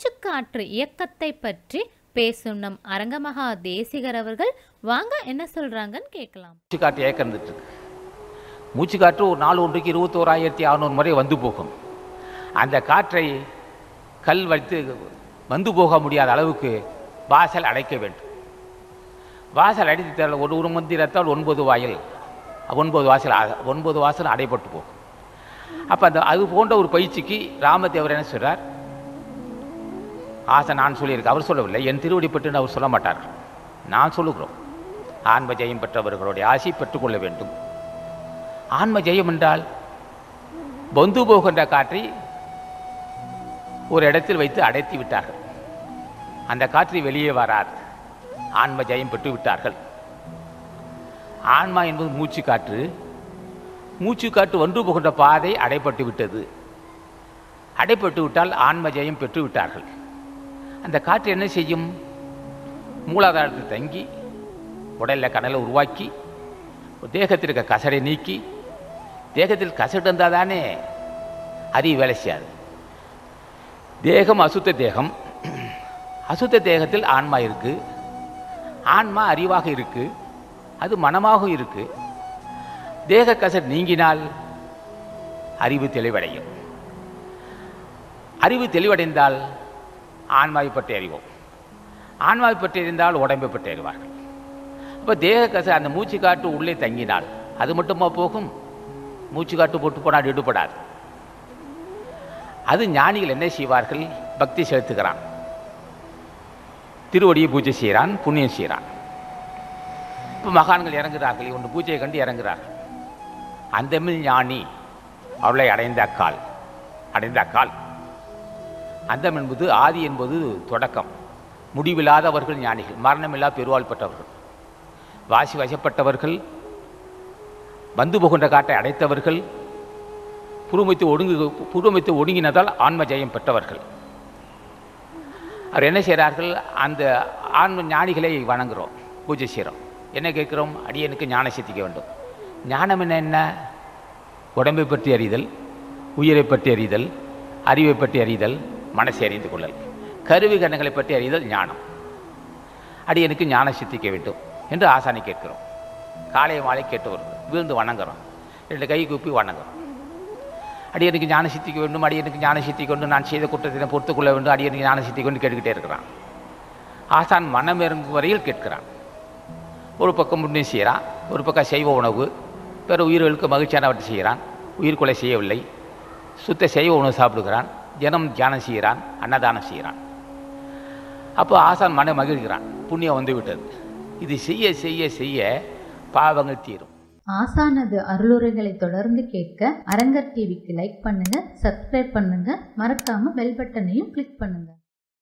மூச்சுக்காற்று இயக்கத்தை பற்றி பேசும் நம் அரங்கமகா தேசிகர் அவர்கள் வாங்க என்ன சொல்றாங்கன்னு கேட்கலாம் மூச்சு காற்று ஏக்கம் இருந்துட்டு இருக்கு மூச்சு காற்று ஒரு நாள் ஒன்றுக்கு இருபத்தோராயிரத்தி அறநூறு முறை வந்து போகும் அந்த காற்றை கல் வைத்து வந்து போக முடியாத அளவுக்கு வாசல் அடைக்க வேண்டும் வாசல் அடைத்து ஒரு ஒரு மந்திரத்தால் ஒன்பது வாயில் ஒன்பது வாசல் அ- ஒன்பது வாசல் அடைபட்டு போகும் அப்போ அந்த அது போன்ற ஒரு பயிற்சிக்கு ராமதேவர் என்ன சொல்றார் ஆசை நான் சொல்லியிருக்கேன் அவர் சொல்லவில்லை என் திருவடி பற்றி அவர் சொல்ல மாட்டார் நான் சொல்லுகிறோம் ஆன்ம ஜெயம் பெற்றவர்களுடைய ஆசை பெற்றுக்கொள்ள வேண்டும் ஆன்ம ஜெயம் என்றால் பொந்து போகின்ற காற்றை ஒரு இடத்தில் வைத்து அடைத்து விட்டார்கள் அந்த காற்று வெளியே வராது ஆன்ம ஜெயம் பெற்று விட்டார்கள் ஆன்மா என்பது மூச்சு காற்று மூச்சு காற்று ஒன்று போகின்ற பாதை அடைப்பட்டு விட்டது அடைப்பட்டு விட்டால் ஆன்ம ஜெயம் பெற்று விட்டார்கள் அந்த காற்று என்ன செய்யும் மூலாதாரத்தில் தங்கி உடலில் கனலை உருவாக்கி தேகத்தில் இருக்க கசடை நீக்கி தேகத்தில் கசடு இருந்தால் தானே அறிவு வேலை செய்யாது தேகம் அசுத்த தேகம் அசுத்த தேகத்தில் ஆன்மா இருக்கு ஆன்மா அறிவாக இருக்கு அது மனமாகவும் இருக்கு தேக கசடு நீங்கினால் அறிவு தெளிவடையும் அறிவு தெளிவடைந்தால் ஆன்மாவை பற்றி அறிவோம் ஆன்மாவை பற்றி அறிந்தால் உடம்பை பற்றி அறிவார்கள் அப்போ தேக கச அந்த மூச்சு காற்று உள்ளே தங்கினால் அது மட்டுமா போகும் மூச்சு காற்று போட்டு போனால் ஈடுபடாது அது ஞானிகள் என்ன செய்வார்கள் பக்தி செலுத்துகிறான் திருவடியை பூஜை செய்கிறான் புண்ணியம் செய்கிறான் இப்போ மகான்கள் இறங்குகிறார்கள் இவன் பூஜையை கண்டு இறங்குகிறார்கள் அந்தமிழ் ஞானி அவளை அடைந்த அக்கால் அடைந்த அக்கால் அந்தம் என்பது ஆதி என்பது தொடக்கம் முடிவில்லாதவர்கள் ஞானிகள் மரணமில்லா பெருவாள் பெற்றவர்கள் வாசி வசப்பட்டவர்கள் வந்து புகுன்ற காட்டை அடைத்தவர்கள் புருமைத்து ஒடுங்கு புருமைத்து ஒடுங்கினதால் ஆன்ம ஜெயம் பெற்றவர்கள் அவர் என்ன செய்கிறார்கள் அந்த ஆன்ம ஞானிகளை வணங்குகிறோம் பூஜை செய்கிறோம் என்ன கேட்குறோம் அடியனுக்கு ஞான சித்திக்க வேண்டும் ஞானம் என்ன என்ன உடம்பை பற்றி அறிதல் உயிரை பற்றி அறிதல் அறிவை பற்றி அறிதல் மனசை அறிந்து கொள்ளல் கருவி கண்ணங்களை பற்றி அறிதல் ஞானம் அடியனுக்கு ஞான சித்திக்க வேண்டும் என்று ஆசானை கேட்கிறோம் காலை மாலை கேட்டு வருது விழுந்து வணங்குறோம் ரெண்டு கை கூப்பி வணங்குறோம் அடியனுக்கு ஞான சித்திக்க வேண்டும் அடியனுக்கு ஞான சித்திக்க வேண்டும் நான் செய்த குற்றத்தை பொறுத்துக்கொள்ள வேண்டும் அடியனுக்கு ஞான சித்திக்க வேண்டும் கேட்டுக்கிட்டே இருக்கிறான் ஆசான் மனம் இறங்கும் வரையில் கேட்கிறான் ஒரு பக்கம் புண்ணியம் செய்கிறான் ஒரு பக்கம் சைவ உணவு பிற உயிர்களுக்கு மகிழ்ச்சியானவற்றை செய்கிறான் உயிர்கொலை செய்யவில்லை சுத்த சைவ உணவு சாப்பிடுகிறான் ஜனம் தியானம் செய்கிறான் அன்னதானம் செய்கிறான் அப்போ ஆசான் மன மகிழ்கிறான் புண்ணியம் வந்து விட்டது இது செய்ய செய்ய செய்ய பாவங்கள் தீரும் ஆசானது அருளுரைகளை தொடர்ந்து கேட்க அரங்கர் டிவிக்கு லைக் பண்ணுங்க சப்ஸ்கிரைப் பண்ணுங்க மறக்காம பெல் பட்டனையும் கிளிக் பண்ணுங்க